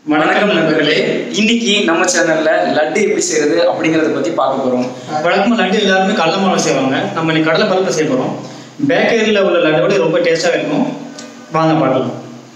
வணக்கம் நண்பர்களே இன்னைக்கு நம்ம சேனல்ல லட்டு எப்படி செய்யறது அப்படிங்கறத பத்தி பார்க்க போறோம் வழக்கமாக லட்டு எல்லாருமே கடலை மாவு செய்வாங்க நம்ம இன்னைக்கு கடலை பருப்பு செய்ய போகிறோம் பேக்கரியில் உள்ள லட்டு விட ரொம்ப டேஸ்ட்டாக இருக்கும் வாங்க பார்க்கலாம்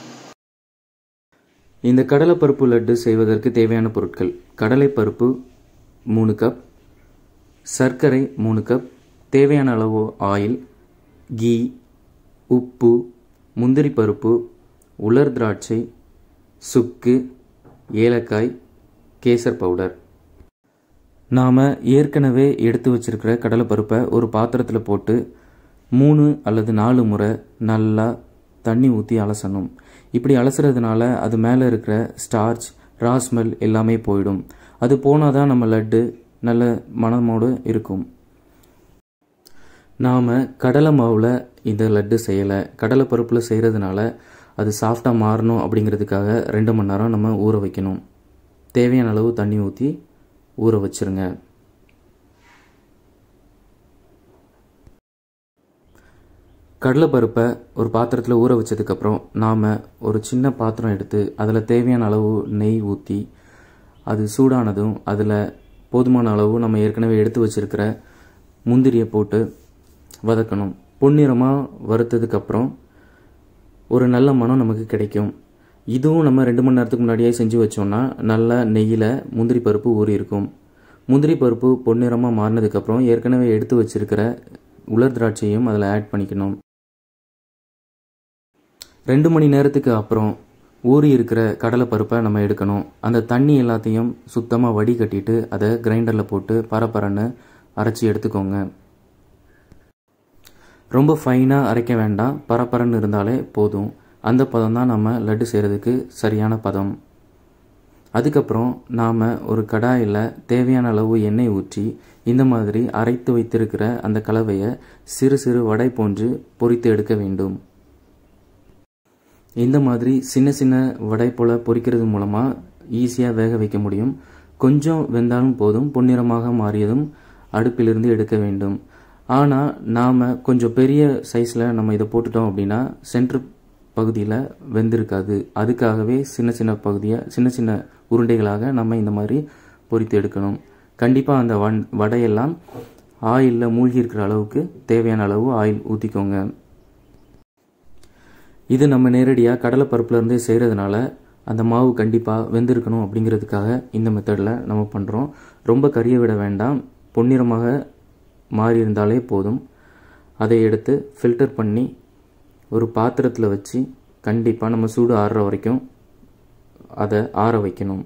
இந்த கடலைப்பருப்பு லட்டு செய்வதற்கு தேவையான பொருட்கள் கடலைப்பருப்பு மூணு கப் சர்க்கரை மூணு கப் தேவையான அளவு ஆயில் கீ உப்பு முந்திரி பருப்பு உலர் திராட்சை சுக்கு ஏலக்காய் கேசர் பவுடர் நாம் ஏற்கனவே எடுத்து வச்சிருக்கிற கடலைப்பருப்பை ஒரு பாத்திரத்தில் போட்டு மூணு அல்லது நாலு முறை நல்லா தண்ணி ஊற்றி அலசணும் இப்படி அலசுறதுனால அது மேலே இருக்கிற ஸ்டார்ச் ராஸ்மெல் எல்லாமே போயிடும் அது போனால் தான் நம்ம லட்டு நல்ல மனமோடு இருக்கும் நாம் கடலை மாவில் இந்த லட்டு செய்யலை கடலை பருப்பில் செய்கிறதுனால அது சாஃப்டாக மாறணும் அப்படிங்கிறதுக்காக ரெண்டு மணி நேரம் நம்ம ஊற வைக்கணும் தேவையான அளவு தண்ணி ஊற்றி ஊற வச்சிருங்க கடலைப்பருப்பை ஒரு பாத்திரத்தில் ஊற வச்சதுக்கப்புறம் நாம் ஒரு சின்ன பாத்திரம் எடுத்து அதில் தேவையான அளவு நெய் ஊற்றி அது சூடானதும் அதில் போதுமான அளவு நம்ம ஏற்கனவே எடுத்து வச்சிருக்கிற முந்திரியை போட்டு வதக்கணும் பொன்னிறமாக வறுத்ததுக்கப்புறம் ஒரு நல்ல மனம் நமக்கு கிடைக்கும் இதுவும் நம்ம ரெண்டு மணி நேரத்துக்கு முன்னாடியே செஞ்சு வச்சோம்னா நல்லா நெய்யில் முந்திரி பருப்பு ஊறி இருக்கும் முந்திரி பருப்பு பொன்னிறமாக மாறினதுக்கப்புறம் ஏற்கனவே எடுத்து வச்சிருக்கிற உலர் திராட்சையும் அதில் ஆட் பண்ணிக்கணும் ரெண்டு மணி நேரத்துக்கு அப்புறம் ஊறி இருக்கிற கடலை பருப்பை நம்ம எடுக்கணும் அந்த தண்ணி எல்லாத்தையும் சுத்தமாக வடிகட்டிட்டு அதை கிரைண்டரில் போட்டு பரபரன்னு அரைச்சி எடுத்துக்கோங்க ரொம்ப ஃபைனாக அரைக்க வேண்டாம் பரபரன்னு இருந்தாலே போதும் அந்த பதம் தான் நம்ம லட்டு செய்கிறதுக்கு சரியான பதம் அதுக்கப்புறம் நாம் ஒரு கடாயில் தேவையான அளவு எண்ணெய் ஊற்றி இந்த மாதிரி அரைத்து வைத்திருக்கிற அந்த கலவையை சிறு சிறு வடை போன்று பொரித்து எடுக்க வேண்டும் இந்த மாதிரி சின்ன சின்ன வடை போல் பொரிக்கிறது மூலமாக ஈஸியாக வேக வைக்க முடியும் கொஞ்சம் வெந்தாலும் போதும் பொன்னிறமாக மாறியதும் அடுப்பிலிருந்து எடுக்க வேண்டும் ஆனால் நாம் கொஞ்சம் பெரிய சைஸில் நம்ம இதை போட்டுட்டோம் அப்படின்னா சென்ட்ரு பகுதியில் வெந்திருக்காது அதுக்காகவே சின்ன சின்ன பகுதியை சின்ன சின்ன உருண்டைகளாக நம்ம இந்த மாதிரி பொரித்து எடுக்கணும் கண்டிப்பாக அந்த வன் வடையெல்லாம் ஆயிலில் மூழ்கி இருக்கிற அளவுக்கு தேவையான அளவு ஆயில் ஊற்றிக்கோங்க இது நம்ம நேரடியாக கடலைப்பருப்புலேருந்தே செய்கிறதுனால அந்த மாவு கண்டிப்பாக வெந்திருக்கணும் அப்படிங்கிறதுக்காக இந்த மெத்தடில் நம்ம பண்ணுறோம் ரொம்ப கறிய விட வேண்டாம் பொன்னிறமாக மாறி இருந்தாலே போதும் அதை எடுத்து ஃபில்டர் பண்ணி ஒரு பாத்திரத்தில் வச்சு கண்டிப்பாக நம்ம சூடு ஆறுற வரைக்கும் அதை ஆற வைக்கணும்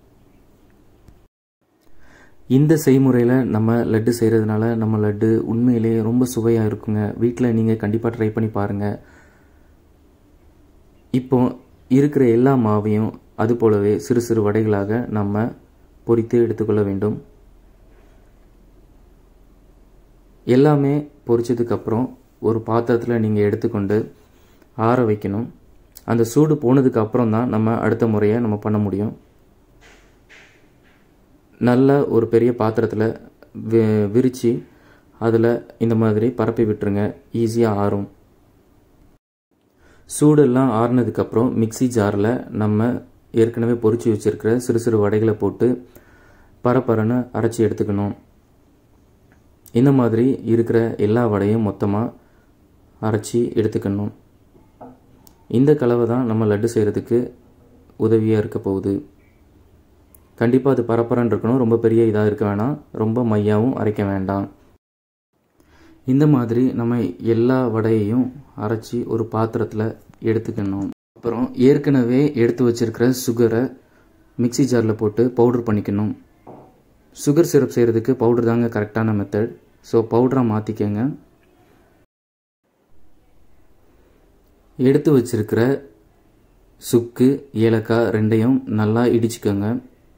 இந்த செய்முறையில் நம்ம லட்டு செய்கிறதுனால நம்ம லட்டு உண்மையிலேயே ரொம்ப சுவையாக இருக்குங்க வீட்டில் நீங்கள் கண்டிப்பாக ட்ரை பண்ணி பாருங்கள் இப்போ இருக்கிற எல்லா மாவையும் அது போலவே சிறு சிறு வடைகளாக நம்ம பொரித்து எடுத்துக்கொள்ள வேண்டும் எல்லாமே பொரிச்சதுக்கப்புறம் ஒரு பாத்திரத்தில் நீங்கள் எடுத்துக்கொண்டு ஆற வைக்கணும் அந்த சூடு போனதுக்கு அப்புறம் தான் நம்ம அடுத்த முறையை நம்ம பண்ண முடியும் நல்ல ஒரு பெரிய பாத்திரத்தில் வி விரித்து அதில் இந்த மாதிரி பரப்பி விட்டுருங்க ஈஸியாக ஆறும் சூடெல்லாம் ஆறுனதுக்கப்புறம் மிக்சி ஜாரில் நம்ம ஏற்கனவே பொரிச்சு வச்சுருக்கிற சிறு சிறு வடைகளை போட்டு பரப்பரன்னு அரைச்சி எடுத்துக்கணும் இந்த மாதிரி இருக்கிற எல்லா வடையும் மொத்தமாக அரைச்சி எடுத்துக்கணும் இந்த கலவை தான் நம்ம லட்டு செய்கிறதுக்கு உதவியாக இருக்க போகுது கண்டிப்பாக அது பரப்பரன்னு இருக்கணும் ரொம்ப பெரிய இதாக இருக்க வேணாம் ரொம்ப மையாவும் அரைக்க வேண்டாம் இந்த மாதிரி நம்ம எல்லா வடையையும் அரைச்சி ஒரு பாத்திரத்தில் எடுத்துக்கணும் அப்புறம் ஏற்கனவே எடுத்து வச்சிருக்கிற சுகரை மிக்சி ஜாரில் போட்டு பவுடர் பண்ணிக்கணும் சுகர் சிரப் செய்கிறதுக்கு பவுடர் தாங்க கரெக்டான மெத்தட் ஸோ பவுடராக மாற்றிக்கங்க எடுத்து வச்சிருக்கிற சுக்கு ஏலக்காய் ரெண்டையும் நல்லா இடிச்சுக்கோங்க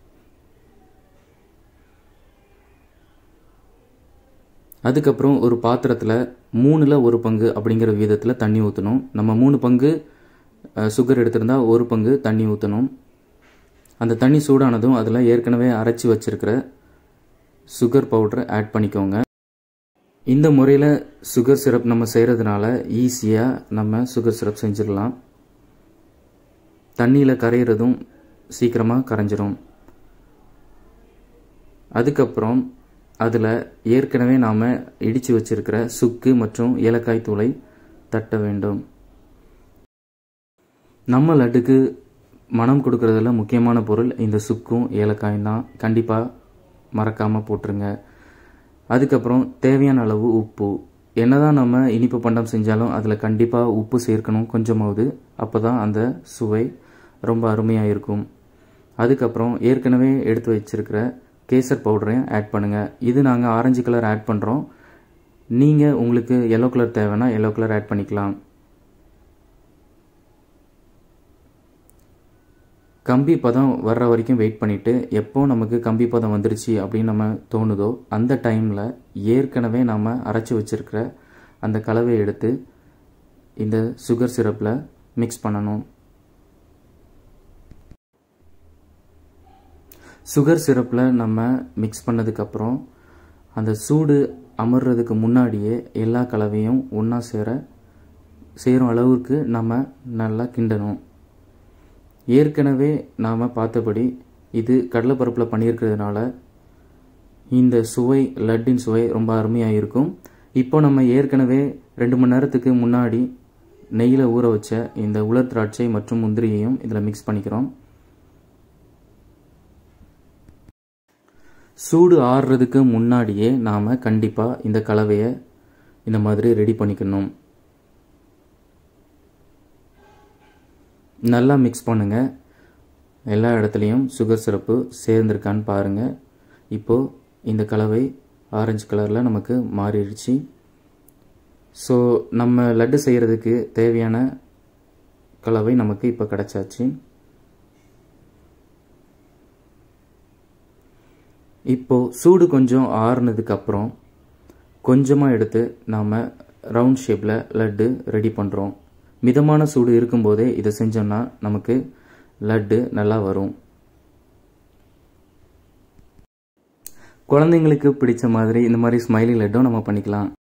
அதுக்கப்புறம் ஒரு பாத்திரத்தில் மூணில் ஒரு பங்கு அப்படிங்கிற விதத்தில் தண்ணி ஊற்றணும் நம்ம மூணு பங்கு சுகர் எடுத்திருந்தா ஒரு பங்கு தண்ணி ஊற்றணும் அந்த தண்ணி சூடானதும் அதில் ஏற்கனவே அரைச்சி வச்சிருக்கிற சுகர் பவுடரை ஆட் பண்ணிக்கோங்க இந்த முறையில் சுகர் சிரப் நம்ம செய்கிறதுனால ஈஸியாக நம்ம சுகர் சிரப் செஞ்சிடலாம் தண்ணியில் கரையிறதும் சீக்கிரமாக கரைஞ்சிரும் அதுக்கப்புறம் அதில் ஏற்கனவே நாம் இடித்து வச்சிருக்கிற சுக்கு மற்றும் ஏலக்காய் தூளை தட்ட வேண்டும் நம்ம லட்டுக்கு மனம் கொடுக்கறதுல முக்கியமான பொருள் இந்த சுக்கும் ஏலக்காயும் தான் கண்டிப்பாக மறக்காமல் போட்டுருங்க அதுக்கப்புறம் தேவையான அளவு உப்பு என்னதான் நம்ம இனிப்பு பண்டம் செஞ்சாலும் அதில் கண்டிப்பாக உப்பு சேர்க்கணும் கொஞ்சமாவது அப்போ தான் அந்த சுவை ரொம்ப அருமையாக இருக்கும் அதுக்கப்புறம் ஏற்கனவே எடுத்து வச்சிருக்கிற கேசர் பவுடரையும் ஆட் பண்ணுங்கள் இது நாங்கள் ஆரஞ்சு கலர் ஆட் பண்ணுறோம் நீங்கள் உங்களுக்கு எல்லோ கலர் தேவைன்னா எல்லோ கலர் ஆட் பண்ணிக்கலாம் கம்பி பதம் வர்ற வரைக்கும் வெயிட் பண்ணிவிட்டு எப்போ நமக்கு கம்பி பதம் வந்துருச்சு அப்படின்னு நம்ம தோணுதோ அந்த டைமில் ஏற்கனவே நாம் அரைச்சி வச்சிருக்கிற அந்த கலவையை எடுத்து இந்த சுகர் சிரப்பில் மிக்ஸ் பண்ணணும் சுகர் சிரப்பில் நம்ம மிக்ஸ் பண்ணதுக்கப்புறம் அந்த சூடு அமர்றதுக்கு முன்னாடியே எல்லா கலவையும் ஒன்றா சேர சேரும் அளவுக்கு நம்ம நல்லா கிண்டணும் ஏற்கனவே நாம் பார்த்தபடி இது கடலைப்பருப்பில் பண்ணியிருக்கிறதுனால இந்த சுவை லட்டின் சுவை ரொம்ப அருமையாக இருக்கும் இப்போ நம்ம ஏற்கனவே ரெண்டு மணி நேரத்துக்கு முன்னாடி நெய்யில் ஊற வச்ச இந்த உலர் திராட்சை மற்றும் முந்திரியையும் இதில் மிக்ஸ் பண்ணிக்கிறோம் சூடு ஆறுறதுக்கு முன்னாடியே நாம் கண்டிப்பாக இந்த கலவையை இந்த மாதிரி ரெடி பண்ணிக்கணும் நல்லா மிக்ஸ் பண்ணுங்கள் எல்லா இடத்துலையும் சுகர் சிரப்பு சேர்ந்துருக்கான்னு பாருங்கள் இப்போது இந்த கலவை ஆரஞ்சு கலரில் நமக்கு மாறிடுச்சு ஸோ நம்ம லட்டு செய்கிறதுக்கு தேவையான கலவை நமக்கு இப்போ கிடச்சாச்சு இப்போது சூடு கொஞ்சம் ஆறுனதுக்கப்புறம் கொஞ்சமாக எடுத்து நாம் ரவுண்ட் ஷேப்பில் லட்டு ரெடி பண்ணுறோம் மிதமான சூடு இருக்கும்போதே இதை செஞ்சோம்னா நமக்கு லட்டு நல்லா வரும் குழந்தைங்களுக்கு பிடிச்ச மாதிரி இந்த மாதிரி ஸ்மைலி லட்டும் நம்ம பண்ணிக்கலாம்